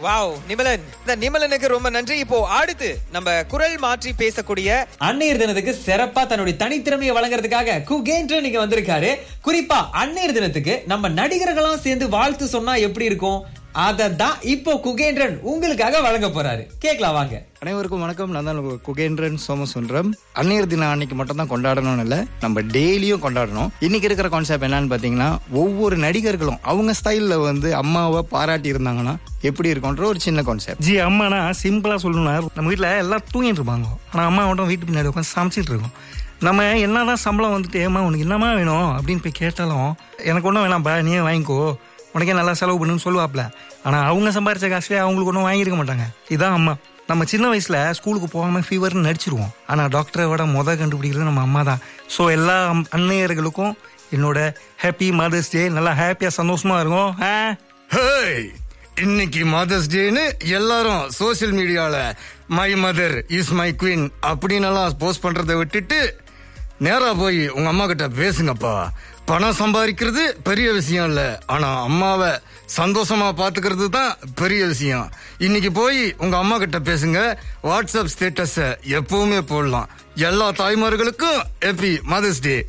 wow நிமலன் இந்த நிமலனுக்கு ரொம்ப நன்றி இப்போ அடுத்து நம்ம குரல் மாற்றி பேசக்கூடிய அன்னையர் தினத்துக்கு சிறப்பா தன்னுடைய தனித்திறமையை வழங்குறதுக்காக குகேன்ற நீங்க வந்திருக்காரு குறிப்பா அன்னையர் தினத்துக்கு நம்ம நடிகர்களாம் சேர்ந்து வாழ்த்து சொன்னா எப்படி இருக்கும் அதை தான் இப்போ குகேந்திரன் உங்களுக்காக வழங்க போறாரு கேட்கலாம் வாங்க அனைவருக்கும் வணக்கம் நான் தான் உங்க குகேந்திரன் சோமசுந்தரம் அன்னையர் தினம் அன்னைக்கு மட்டும் தான் கொண்டாடணும்னு இல்லை நம்ம டெய்லியும் கொண்டாடணும் இன்னைக்கு இருக்கிற கான்செப்ட் என்னன்னு பார்த்தீங்கன்னா ஒவ்வொரு நடிகர்களும் அவங்க ஸ்டைலில் வந்து அம்மாவை பாராட்டி இருந்தாங்கன்னா எப்படி இருக்கும்ன்ற ஒரு சின்ன கான்செப்ட் ஜி அம்மானா சிம்பிளா சொல்லணும்னா நம்ம வீட்டில் எல்லாம் தூங்கிட்டு இருப்பாங்க ஆனா அம்மா மட்டும் வீட்டு பின்னாடி உட்காந்து சமைச்சிட்டு இருக்கோம் நம்ம என்னதான் சம்பளம் வந்துட்டு ஏமா உனக்கு என்னமா வேணும் அப்படின்னு போய் கேட்டாலும் எனக்கு ஒன்றும் வேணாம்ப்பா நீயே வாங்கிக்கோ உனக்கே நல்லா செலவு பண்ணுன்னு சொல்லுவாப்ல ஆனா அவங்க சம்பாரிச்ச காசுலேயே அவங்களுக்கு ஒன்றும் வாங்கியிருக்க மாட்டாங்க இதான் அம்மா நம்ம சின்ன வயசுல ஸ்கூலுக்கு போகாம ஃபீவர்னு நடிச்சிருவோம் ஆனா டாக்டரை விட முத கண்டுபிடிக்கிறது நம்ம அம்மா தான் ஸோ எல்லா அம்- அன்னையர்களுக்கும் என்னோட ஹாப்பி மதர்ஸ் டே நல்லா ஹாப்பியா சந்தோஷமா இருக்கும் ஆ ஹேய் இன்னைக்கு மதர்ஸ் டேன்னு எல்லாரும் சோஷியல் மீடியால my mother is my queen அப்படின்னு எல்லாம் போஸ்ட் பண்றதை விட்டுட்டு நேரா போய் உங்க அம்மா கிட்ட பேசுங்கப்பா பணம் சம்பாதிக்கிறது பெரிய விஷயம் இல்ல ஆனா அம்மாவை சந்தோஷமா பாத்துக்கிறது தான் பெரிய விஷயம் இன்னைக்கு போய் உங்க அம்மா கிட்ட பேசுங்க வாட்ஸ்அப் ஸ்டேட்டஸ எப்பவுமே போடலாம் எல்லா தாய்மார்களுக்கும் ஹாப்பி மதர்ஸ் டே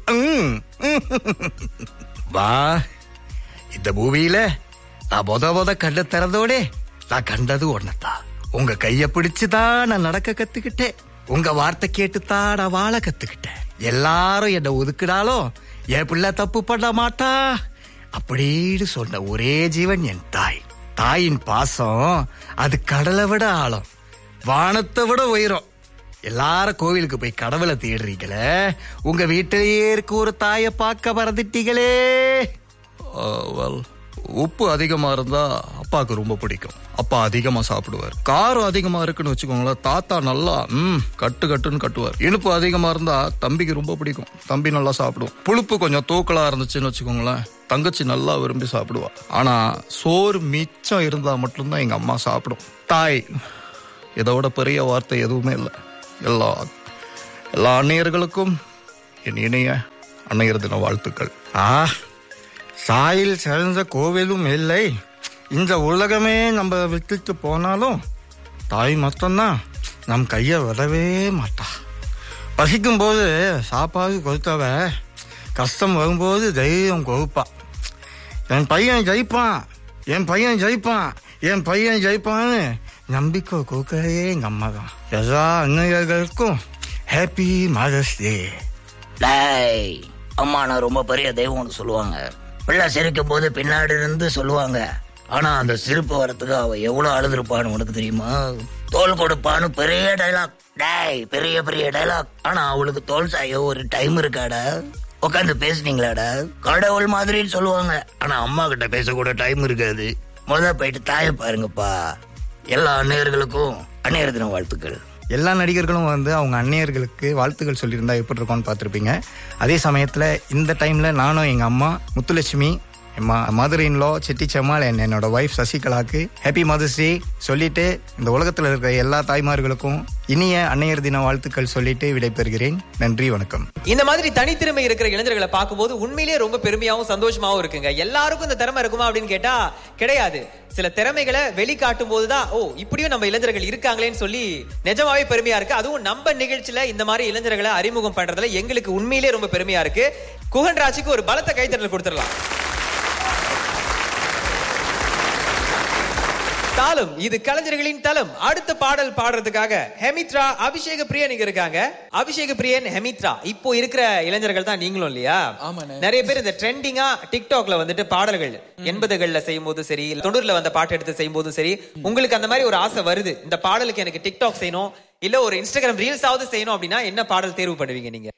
வா இந்த பூமியில நான் முத முத கண்ணு திறந்தோட நான் கண்டது ஒன்னதான் உங்க கைய பிடிச்சுதான் நான் நடக்க கத்துக்கிட்டேன் உங்க வார்த்தை கேட்டுதான் நான் வாழ கத்துக்கிட்டேன் எல்லாரும் என்ன ஒதுக்கினாலும் என் பிள்ளை தப்பு பண்ண மாட்டா அப்படின்னு சொன்ன ஒரே ஜீவன் என் தாய் தாயின் பாசம் அது கடலை விட ஆழம் வானத்தை விட உயரம் எல்லாரும் கோவிலுக்கு போய் கடவுளை தேடுறீங்களே உங்க வீட்டிலேயே இருக்க ஒரு தாயை பார்க்க மறந்துட்டீங்களே வெல் உப்பு அதிகமா இருந்தா அப்பாவுக்கு ரொம்ப பிடிக்கும் அப்பா அதிகமா சாப்பிடுவார் காரம் அதிகமா இருக்குன்னு வச்சுக்கோங்களேன் தாத்தா நல்லா ம் கட்டு கட்டுன்னு கட்டுவார் இனிப்பு அதிகமா இருந்தா தம்பிக்கு ரொம்ப பிடிக்கும் தம்பி நல்லா சாப்பிடும் புளிப்பு கொஞ்சம் தூக்கலா இருந்துச்சுன்னு வச்சுக்கோங்களேன் தங்கச்சி நல்லா விரும்பி சாப்பிடுவா ஆனா சோறு மிச்சம் இருந்தா மட்டும்தான் எங்க அம்மா சாப்பிடும் தாய் இதோட பெரிய வார்த்தை எதுவுமே இல்லை எல்லா எல்லா அன்னையர்களுக்கும் என் இணைய அன்னையர் தின வாழ்த்துக்கள் ஆ சாயில் சிறந்த கோவிலும் இல்லை இந்த உலகமே நம்ம விட்டுட்டு போனாலும் தாய் மட்டும்தான் நம் கையை விடவே மாட்டா பசிக்கும் போது சாப்பாடு கொடுத்தவ கஷ்டம் வரும்போது தைரியம் கொடுப்பா என் பையன் ஜெயிப்பான் என் பையன் ஜெயிப்பான் என் பையன் ஜெயிப்பான்னு நம்பிக்கை கொடுக்கறதே எங்க அம்மா தான் எல்லா அன்னையர்களுக்கும் ஹாப்பி மதர்ஸ் டே டேய் அம்மா நான் ரொம்ப பெரிய தெய்வம்னு சொல்லுவாங்க பிள்ளை சிரிக்கும் போது பின்னாடி இருந்து சொல்லுவாங்க ஆனா அந்த சிரிப்பு வரத்துக்கு அவ எவ்வளவு அழுதுருப்பான்னு உனக்கு தெரியுமா தோல் கொடுப்பான்னு பெரிய டைலாக் டேய் பெரிய பெரிய டைலாக் ஆனா அவளுக்கு தோல் சாய ஒரு டைம் இருக்காடா உட்காந்து பேசுனீங்களாடா கடவுள் மாதிரின்னு சொல்லுவாங்க ஆனா அம்மா கிட்ட பேசக்கூட டைம் இருக்காது முத போயிட்டு தாயை பாருங்கப்பா எல்லா அன்னையர்களுக்கும் அன்னையர் தின வாழ்த்துக்கள் எல்லா நடிகர்களும் வந்து அவங்க அன்னையர்களுக்கு வாழ்த்துக்கள் சொல்லியிருந்தா எப்படி இருக்கும்னு பார்த்துருப்பீங்க அதே சமயத்தில் இந்த டைமில் நானும் எங்கள் அம்மா Muthulakshmi mother in law Chitti Semmal and என்னோட ஒய்ஃப் சசிகலாக்கு ஹாப்பி மதர்ஸ் டே சொல்லிட்டு இந்த உலகத்தில் இருக்கிற எல்லா தாய்மார்களுக்கும் இனிய அன்னையர் தின வாழ்த்துக்கள் சொல்லிட்டு விடைபெறுகிறேன் நன்றி வணக்கம் இந்த மாதிரி தனித்திறமை இருக்கிற இளைஞர்களை பார்க்கும்போது உண்மையிலேயே ரொம்ப பெருமையாவும் சந்தோஷமாவும் இருக்குங்க எல்லாருக்கும் இந்த திறமை இருக்குமா அப்படின்னு கேட்டா கிடையாது சில திறமைகளை வெளிக்காட்டும் போதுதான் ஓ இப்படியும் நம்ம இளைஞர்கள் இருக்காங்களேன்னு சொல்லி நிஜமாவே பெருமையா இருக்கு அதுவும் நம்ம நிகழ்ச்சியில இந்த மாதிரி இளைஞர்களை அறிமுகம் பண்றதுல எங்களுக்கு உண்மையிலேயே ரொம்ப பெருமையா இருக்கு குகன் ராஜுக்கு ஒரு பலத்த கைத்தட்டல் கொடுத்துடலாம் தாளம் இது கலைஞர்களின் தலம் அடுத்த பாடல் பாடுறதுக்காக ஹெமித்ரா அபிஷேக பிரியன் இங்க இருக்காங்க அபிஷேக பிரியன் ஹெமித்ரா இப்போ இருக்கிற இளைஞர்கள் தான் நீங்களும் இல்லையா நிறைய பேர் இந்த ட்ரெண்டிங்கா டிக்டாக்ல வந்துட்டு பாடல்கள் எண்பதுகள்ல செய்யும் போதும் சரி தொண்ணூறுல வந்த பாட்டு எடுத்து செய்யும் போதும் சரி உங்களுக்கு அந்த மாதிரி ஒரு ஆசை வருது இந்த பாடலுக்கு எனக்கு டிக்டாக் செய்யணும் இல்ல ஒரு இன்ஸ்டாகிராம் ரீல்ஸ் ஆவது செய்யணும் அப்படின்னா என்ன பாடல் தேர்வு பண்ணுவீங்க நீங்க